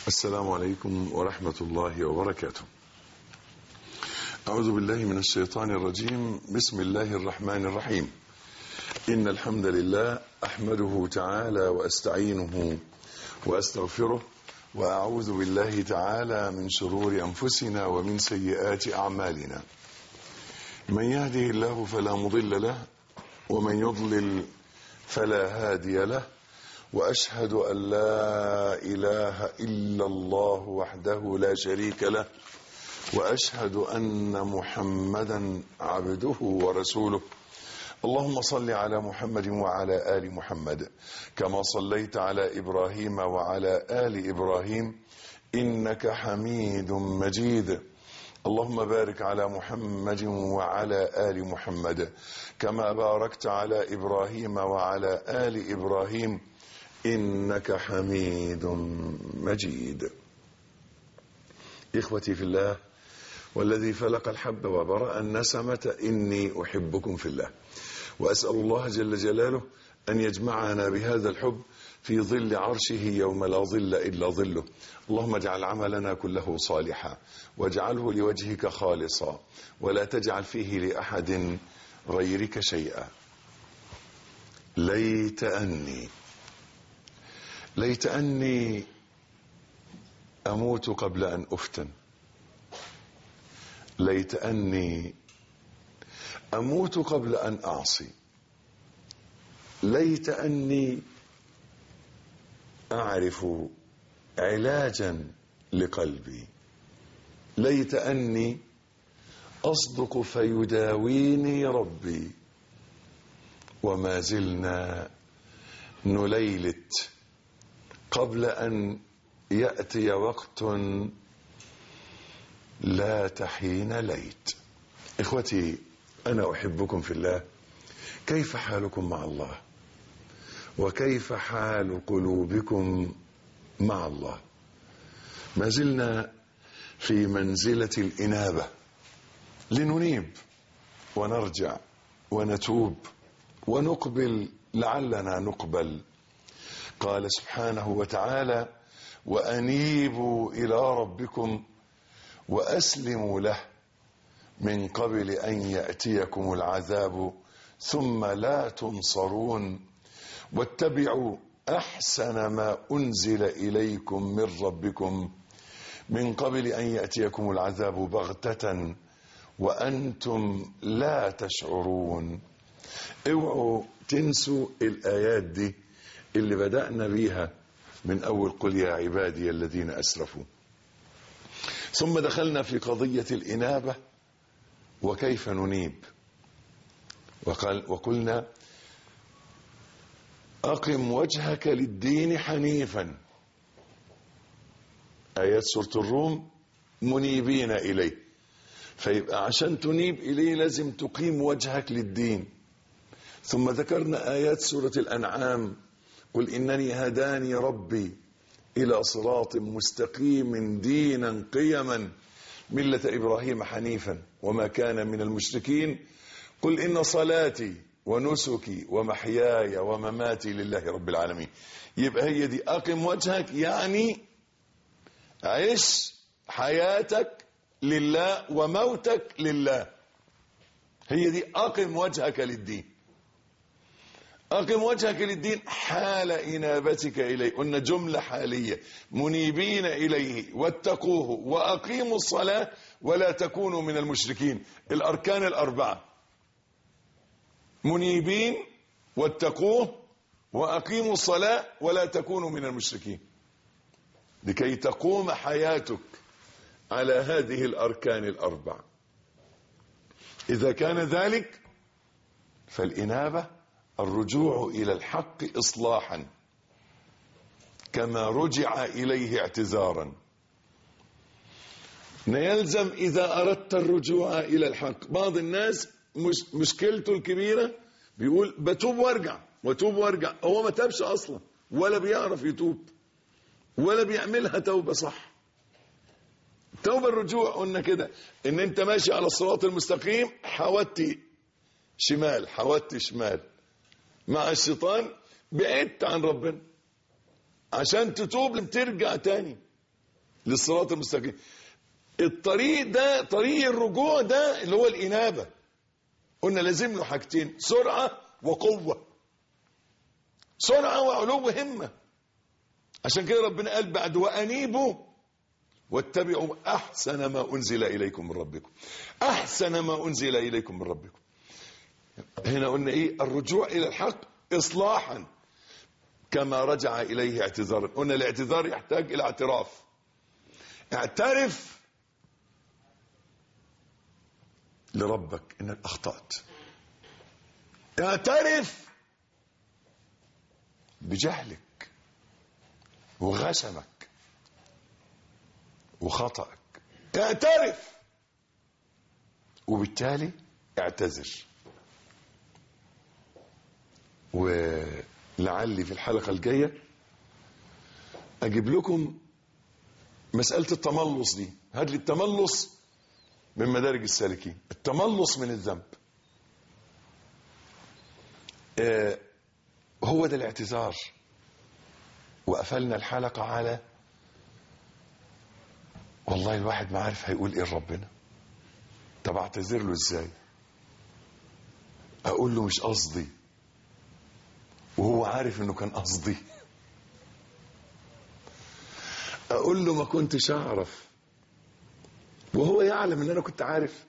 السلام عليكم ورحمة الله وبركاته أعوذ بالله من الشيطان الرجيم بسم الله الرحمن الرحيم إن الحمد لله أحمده تعالى وأستعينه وأستغفره وأعوذ بالله تعالى من شرور أنفسنا ومن سيئات أعمالنا من يهده الله فلا مضل له ومن يضلل فلا هادي له واشهد ان لا اله الا الله وحده لا شريك له واشهد ان محمدا عبده ورسوله اللهم صل على محمد وعلى ال محمد كما صليت على ابراهيم وعلى ال ابراهيم انك حميد مجيد اللهم بارك على محمد وعلى ال محمد كما باركت على ابراهيم وعلى ال ابراهيم انك حميد مجيد اخوتي في الله والذي فلق الحب وبرا النسمه اني احبكم في الله واسال الله جل جلاله ان يجمعنا بهذا الحب في ظل عرشه يوم لا ظل الا ظله اللهم اجعل عملنا كله صالحا واجعله لوجهك خالصا ولا تجعل فيه لاحد غيرك شيئا ليت اني ليت اني اموت قبل ان افتن ليت اني اموت قبل ان اعصي ليت اني اعرف علاجا لقلبي ليت اني اصدق فيداويني ربي وما زلنا نليلت قبل ان ياتي وقت لا تحين ليت اخوتي انا احبكم في الله كيف حالكم مع الله وكيف حال قلوبكم مع الله ما زلنا في منزله الانابه لننيب ونرجع ونتوب ونقبل لعلنا نقبل قال سبحانه وتعالى وانيبوا الى ربكم واسلموا له من قبل ان ياتيكم العذاب ثم لا تنصرون واتبعوا احسن ما انزل اليكم من ربكم من قبل ان ياتيكم العذاب بغته وانتم لا تشعرون اوعوا تنسوا الايات دي اللي بدانا بيها من اول قل يا عبادي الذين اسرفوا ثم دخلنا في قضيه الانابه وكيف ننيب وقال وقلنا أقم وجهك للدين حنيفا آيات سورة الروم منيبين إليه فيبقى عشان تنيب إليه لازم تقيم وجهك للدين ثم ذكرنا آيات سورة الأنعام قل إنني هداني ربي إلى صراط مستقيم دينا قيما ملة إبراهيم حنيفا وما كان من المشركين قل إن صلاتي ونسكي ومحياي ومماتي لله رب العالمين يبقى هي دي أقم وجهك يعني عيش حياتك لله وموتك لله هي دي أقم وجهك للدين أقم وجهك للدين حال إنابتك إليه قلنا جملة حالية منيبين إليه واتقوه وأقيموا الصلاة ولا تكونوا من المشركين الأركان الأربعة منيبين واتقوه وأقيموا الصلاة ولا تكونوا من المشركين لكي تقوم حياتك على هذه الأركان الأربع إذا كان ذلك فالإنابة الرجوع إلى الحق إصلاحا كما رجع إليه اعتذارا يلزم إذا أردت الرجوع إلى الحق بعض الناس مش مشكلته الكبيرة بيقول بتوب وارجع وتوب وارجع هو ما تابش أصلا ولا بيعرف يتوب ولا بيعملها توبة صح توبة الرجوع قلنا كده ان انت ماشي على الصراط المستقيم حودت شمال حودت شمال مع الشيطان بعدت عن ربنا عشان تتوب ترجع تاني للصراط المستقيم الطريق ده طريق الرجوع ده اللي هو الإنابة قلنا لازم له حاجتين سرعة وقوة سرعة وعلو همة عشان كده ربنا قال بعد وأنيبوا واتبعوا أحسن ما أنزل إليكم من ربكم أحسن ما أنزل إليكم من ربكم هنا قلنا إيه الرجوع إلى الحق إصلاحا كما رجع إليه اعتذارا قلنا الاعتذار يحتاج إلى اعتراف اعترف لربك انك اخطأت اعترف بجهلك وغشمك وخطأك اعترف وبالتالي اعتذر ولعلي في الحلقة الجاية اجيب لكم مسألة التملص دي هات لي التملص من مدارج السالكين التملص من الذنب آه هو ده الاعتذار وقفلنا الحلقة على والله الواحد ما عارف هيقول ايه لربنا طب اعتذر له ازاي اقول له مش قصدي وهو عارف انه كان قصدي اقول له ما كنتش اعرف وهو يعلم ان انا كنت عارف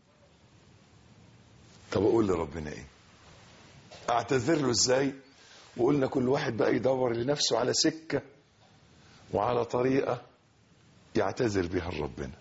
طب اقول لربنا ايه اعتذر له ازاي وقلنا كل واحد بقى يدور لنفسه على سكة وعلى طريقة يعتذر بها لربنا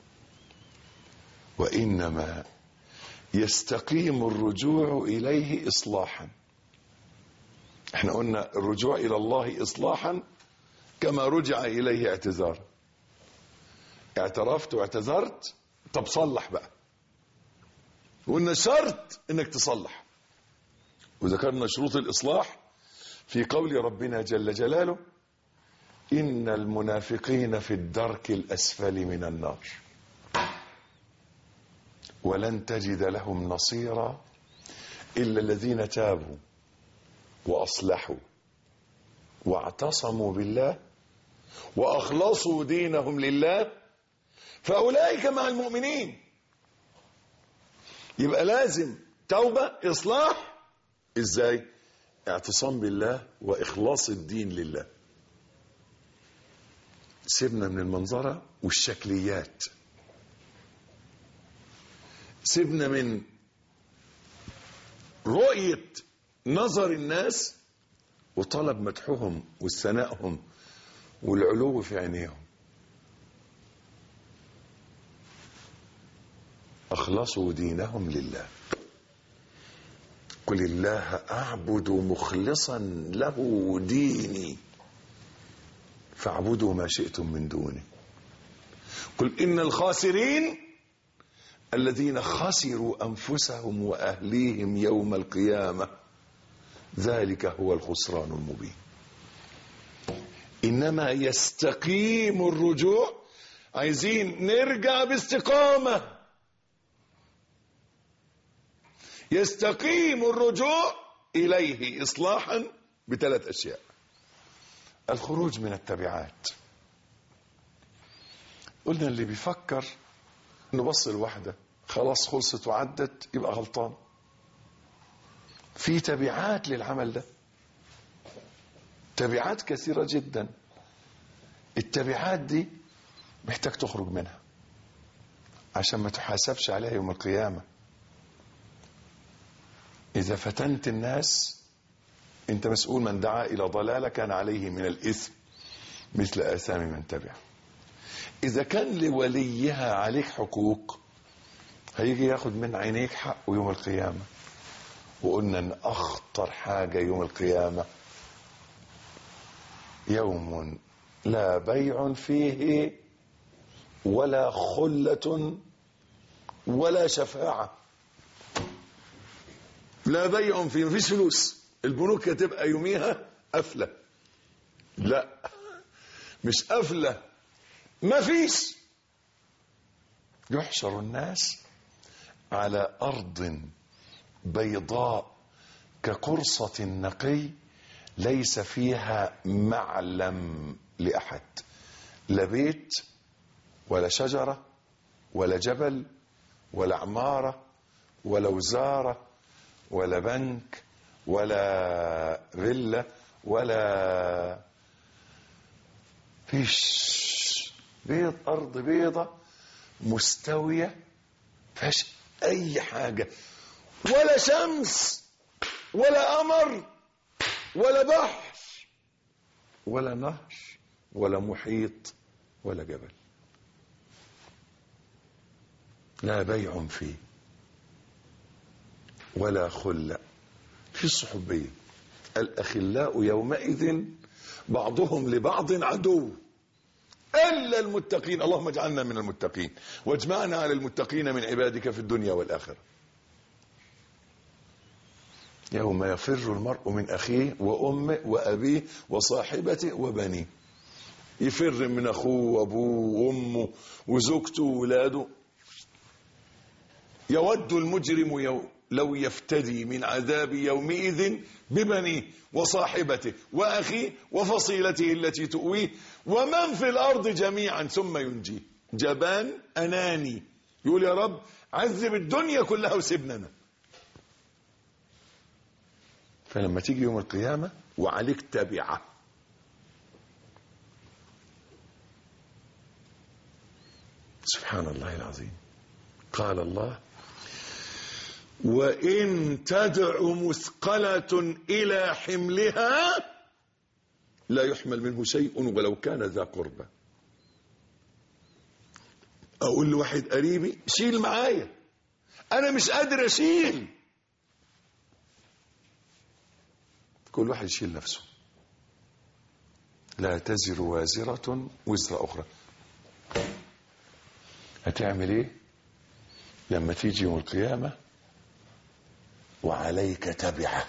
وإنما يستقيم الرجوع إليه إصلاحا احنا قلنا الرجوع إلى الله إصلاحا كما رجع إليه اعتذارا اعترفت واعتذرت طب صلح بقى وقلنا شرط انك تصلح وذكرنا شروط الإصلاح في قول ربنا جل جلاله إن المنافقين في الدرك الأسفل من النار ولن تجد لهم نصيرا إلا الذين تابوا وأصلحوا واعتصموا بالله وأخلصوا دينهم لله فأولئك مع المؤمنين يبقى لازم توبة إصلاح إزاي اعتصام بالله وإخلاص الدين لله سيبنا من المنظرة والشكليات سيبنا من رؤية نظر الناس وطلب مدحهم واستنائهم والعلو في عينيهم أخلصوا دينهم لله قل الله أعبد مخلصا له ديني فاعبدوا ما شئتم من دونه قل إن الخاسرين الذين خسروا أنفسهم وأهليهم يوم القيامة ذلك هو الخسران المبين إنما يستقيم الرجوع عايزين نرجع باستقامة يستقيم الرجوع إليه إصلاحا بثلاث أشياء الخروج من التبعات قلنا اللي بيفكر نبص الواحدة خلاص خلصت وعدت يبقى غلطان في تبعات للعمل ده تبعات كثيرة جدا التبعات دي محتاج تخرج منها عشان ما تحاسبش عليها يوم القيامة إذا فتنت الناس أنت مسؤول من دعا إلى ضلالة كان عليه من الإثم مثل آثام من تبع إذا كان لوليها عليك حقوق هيجي ياخد من عينيك حق يوم القيامة وقلنا أن أخطر حاجة يوم القيامة يوم لا بيع فيه ولا خلة ولا شفاعة لا بيع فيه مفيش فلوس البنوك هتبقى يوميها قافلة لا مش قافلة مفيش يحشر الناس على أرض بيضاء كقرصة نقي ليس فيها معلم لأحد لا بيت ولا شجرة ولا جبل ولا عمارة ولا وزارة ولا بنك ولا فيلا ولا فيش بيض أرض بيضة مستوية فيهاش أي حاجة ولا شمس ولا قمر ولا بحر ولا نهر ولا محيط ولا جبل لا بيع فيه ولا خلة في الصحوبية الأخلاء يومئذ بعضهم لبعض عدو إلا المتقين اللهم اجعلنا من المتقين واجمعنا على المتقين من عبادك في الدنيا والآخرة يوم يفر المرء من أخيه وأمه وأبيه وصاحبته وبنيه يفر من أخوه وأبوه وأمه وزوجته وولاده يود المجرم يو لو يفتدي من عذاب يومئذ ببنيه وصاحبته وأخيه وفصيلته التي تؤويه ومن في الأرض جميعا ثم ينجيه جبان أناني يقول يا رب عذب الدنيا كلها وسيبنا أنا فلما تيجي يوم القيامة وعليك تبعة سبحان الله العظيم قال الله وإن تدع مثقلة إلى حملها لا يحمل منه شيء ولو كان ذا قربى أقول لواحد قريبي شيل معايا أنا مش قادر أشيل كل واحد يشيل نفسه لا تزر وازرة وزر أخرى هتعمل ايه لما تيجي يوم القيامة وعليك تبعة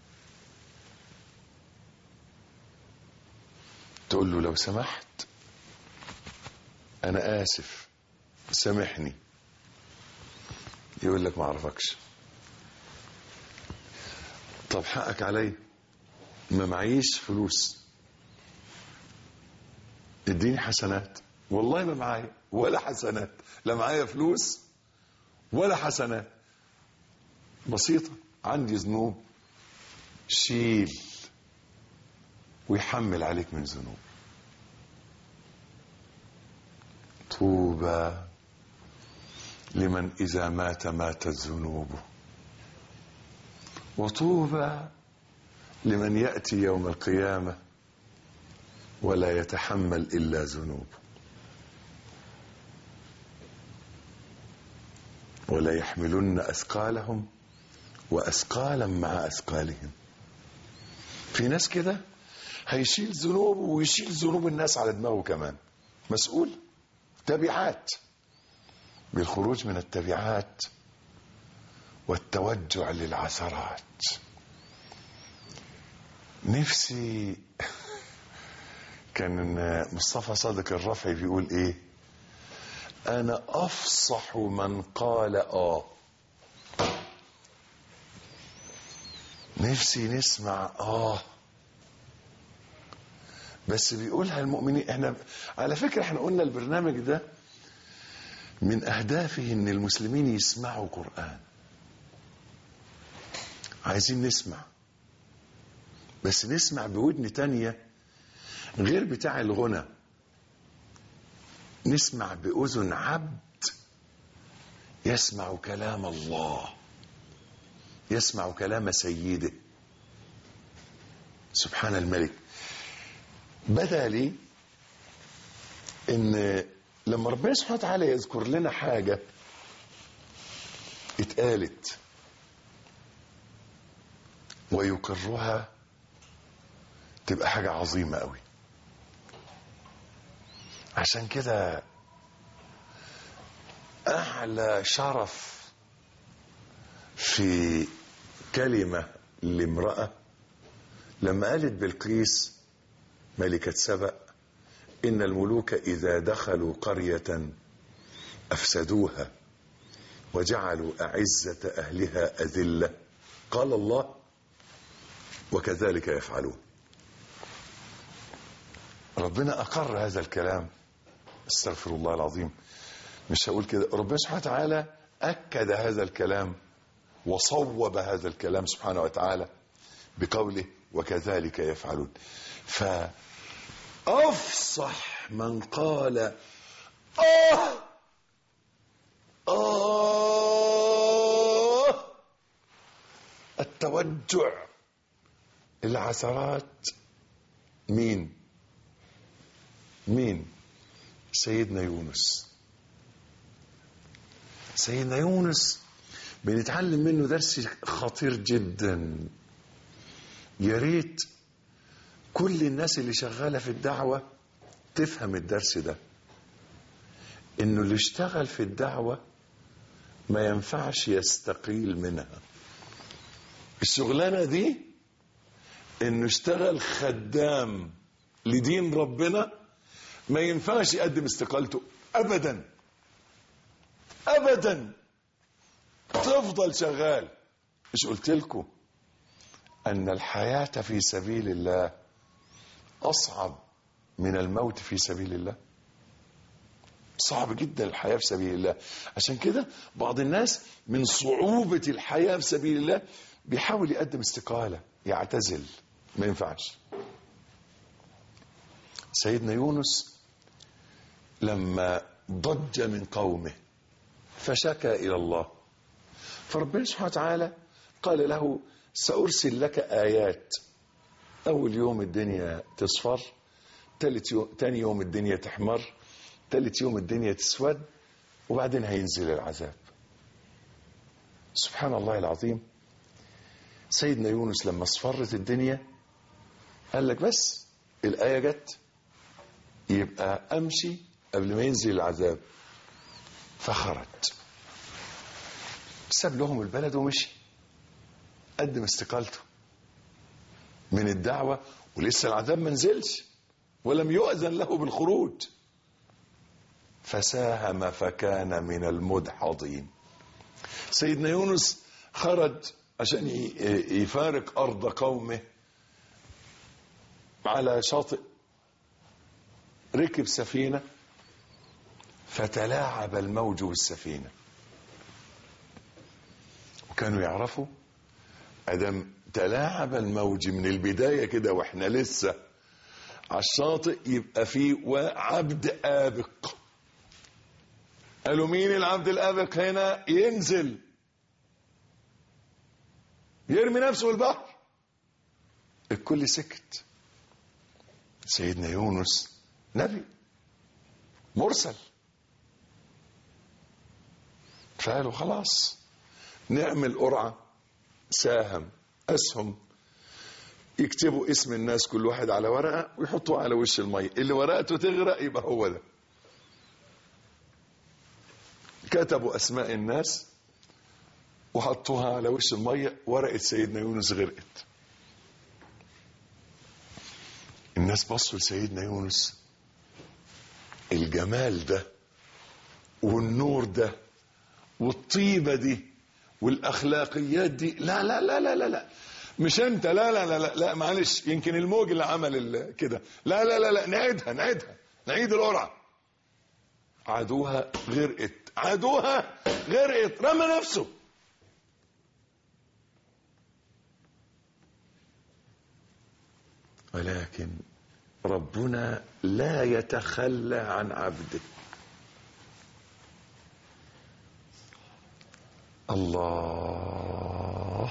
تقول له لو سمحت انا اسف سامحني يقول لك ما اعرفكش طب حقك علي ما معيش فلوس اديني حسنات والله ما معايا ولا حسنات لا معايا فلوس ولا حسنات بسيطة عندي ذنوب شيل ويحمل عليك من ذنوب طوبى لمن إذا مات ماتت ذنوبه وطوبى لمن يأتي يوم القيامة ولا يتحمل إلا ذنوبه ولا يحملن أثقالهم وأثقالا مع أثقالهم في ناس كده هيشيل ذنوبه ويشيل ذنوب الناس على دماغه كمان مسؤول تبعات بالخروج من التبعات والتوجع للعثرات نفسي كان مصطفى صادق الرفعي بيقول ايه انا افصح من قال اه نفسي نسمع اه بس بيقولها المؤمنين احنا على فكره احنا قلنا البرنامج ده من اهدافه ان المسلمين يسمعوا قران عايزين نسمع بس نسمع بودن تانية غير بتاع الغنى نسمع بأذن عبد يسمع كلام الله يسمع كلام سيده سبحان الملك بدا لي ان لما ربنا سبحانه وتعالى يذكر لنا حاجه اتقالت ويقرها تبقى حاجه عظيمه قوي عشان كده اعلى شرف في كلمه لامراه لما قالت بلقيس ملكه سبأ ان الملوك اذا دخلوا قريه افسدوها وجعلوا اعزه اهلها اذله قال الله وكذلك يفعلون ربنا اقر هذا الكلام استغفر الله العظيم مش هقول كده ربنا سبحانه وتعالى أكد هذا الكلام وصوب هذا الكلام سبحانه وتعالى بقوله وكذلك يفعلون فأفصح من قال آه آه التوجع العثرات مين مين سيدنا يونس سيدنا يونس بنتعلم منه درس خطير جدا يا ريت كل الناس اللي شغاله في الدعوه تفهم الدرس ده انه اللي اشتغل في الدعوه ما ينفعش يستقيل منها الشغلانه دي انه اشتغل خدام لدين ربنا ما ينفعش يقدم استقالته ابدا ابدا تفضل شغال مش قلت لكم ان الحياه في سبيل الله اصعب من الموت في سبيل الله صعب جدا الحياه في سبيل الله عشان كده بعض الناس من صعوبه الحياه في سبيل الله بيحاول يقدم استقاله يعتزل ما ينفعش سيدنا يونس لما ضج من قومه فشكى الى الله فربنا سبحانه وتعالى قال له سارسل لك ايات اول يوم الدنيا تصفر تالت يوم تاني يوم الدنيا تحمر تالت يوم الدنيا تسود وبعدين هينزل العذاب سبحان الله العظيم سيدنا يونس لما اصفرت الدنيا قال لك بس الآية جت يبقى أمشي قبل ما ينزل العذاب فخرج ساب لهم البلد ومشي قدم استقالته من الدعوة ولسه العذاب ما نزلش ولم يؤذن له بالخروج فساهم فكان من المدحضين سيدنا يونس خرج عشان يفارق أرض قومه على شاطئ ركب سفينة فتلاعب الموج بالسفينة وكانوا يعرفوا أدم تلاعب الموج من البداية كده واحنا لسه على الشاطئ يبقى فيه عبد آبق قالوا مين العبد الآبق هنا ينزل يرمي نفسه البحر الكل سكت سيدنا يونس نبي مرسل فقالوا خلاص نعمل قرعة ساهم أسهم يكتبوا اسم الناس كل واحد على ورقة ويحطوها على وش المية اللي ورقته تغرق يبقى هو ده كتبوا أسماء الناس وحطوها على وش المية ورقة سيدنا يونس غرقت الناس بصوا لسيدنا يونس الجمال ده والنور ده والطيبة دي والأخلاقيات دي لا لا لا لا لا, لا. مش انت لا لا لا لا, لا معلش يمكن الموج اللي عمل كده لا لا لا لا نعيدها نعيدها نعيد القرعة عادوها غرقت عادوها غرقت رمى نفسه ولكن ربنا لا يتخلى عن عبده الله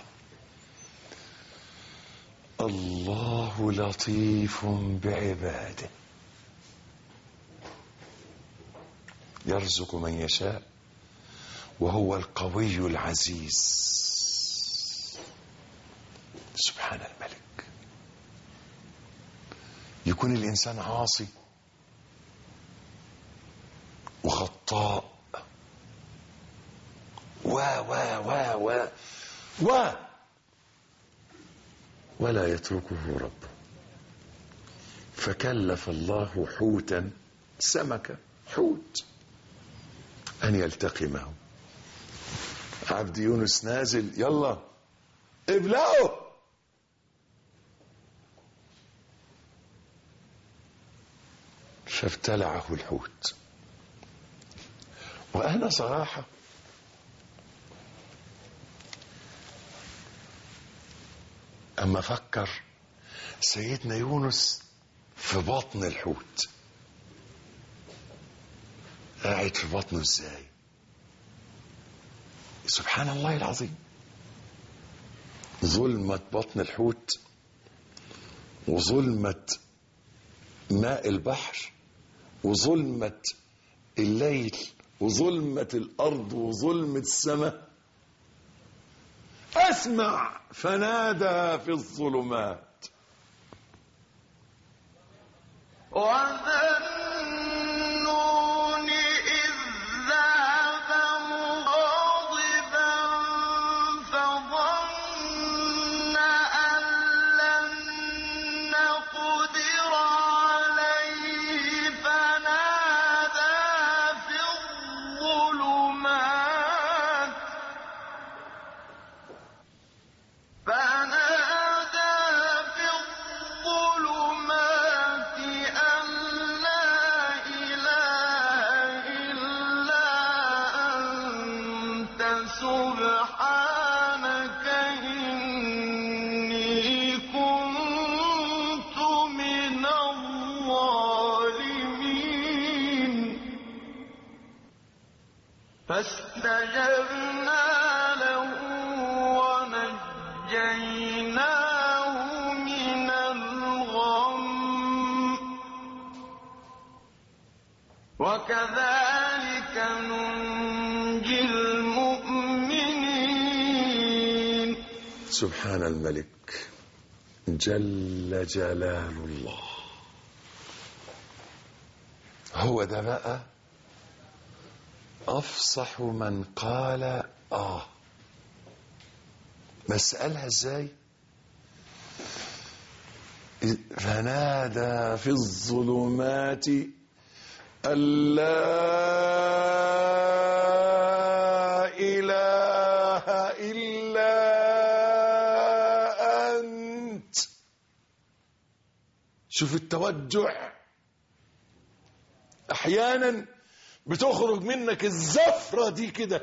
الله لطيف بعباده يرزق من يشاء وهو القوي العزيز سبحان الملك يكون الانسان عاصي وخطاء و و و و و ولا يتركه ربه فكلف الله حوتا سمكة حوت أن يلتقمه عبد يونس نازل يلا ابلعه فابتلعه الحوت وأنا صراحة أما أفكر سيدنا يونس في بطن الحوت قاعد في بطنه ازاي سبحان الله العظيم ظلمة بطن الحوت وظلمة ماء البحر وظلمة الليل وظلمة الأرض وظلمة السماء أسمع فنادى في الظلمات وذنون إذ ذهب مغاضبا فظن أن لن نقدر عليه فنادى في الظلمات فنادى في الظلمات أن لا إله إلا أنت سبحانك إني كنت من الظالمين فاستجبنا له ونجيناه من الغم وكذلك ننجي المؤمنين سبحان الملك جل جلال الله هو ده بقى افصح من قال اه بس قالها ازاي فنادى في الظلمات أن لا إله إلا أنت شوف التوجع أحيانا بتخرج منك الزفرة دي كده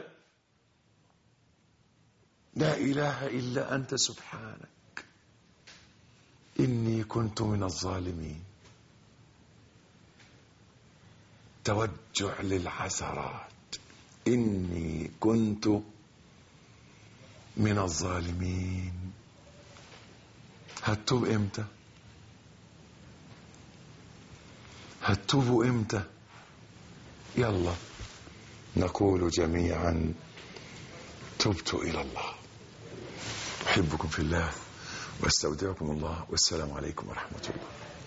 لا إله إلا أنت سبحانك إني كنت من الظالمين توجع للعثرات إني كنت من الظالمين هتوب إمتى هتوبوا إمتى يلا نقول جميعا تبت إلى الله أحبكم في الله واستودعكم الله والسلام عليكم ورحمة الله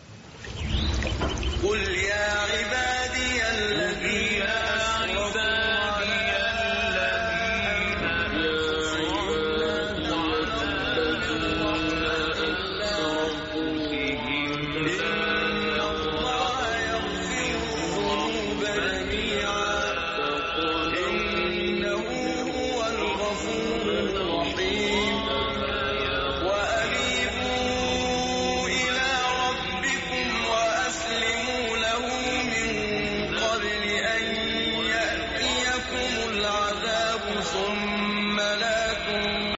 قل يا عبادي الذين أسرفوا إن الله يغفر الذنوب جميعا إنه هو الغفور الرحيم وأنيبوا إلى ربكم وأسلموا له من قبل أن يأتيكم العذاب ثم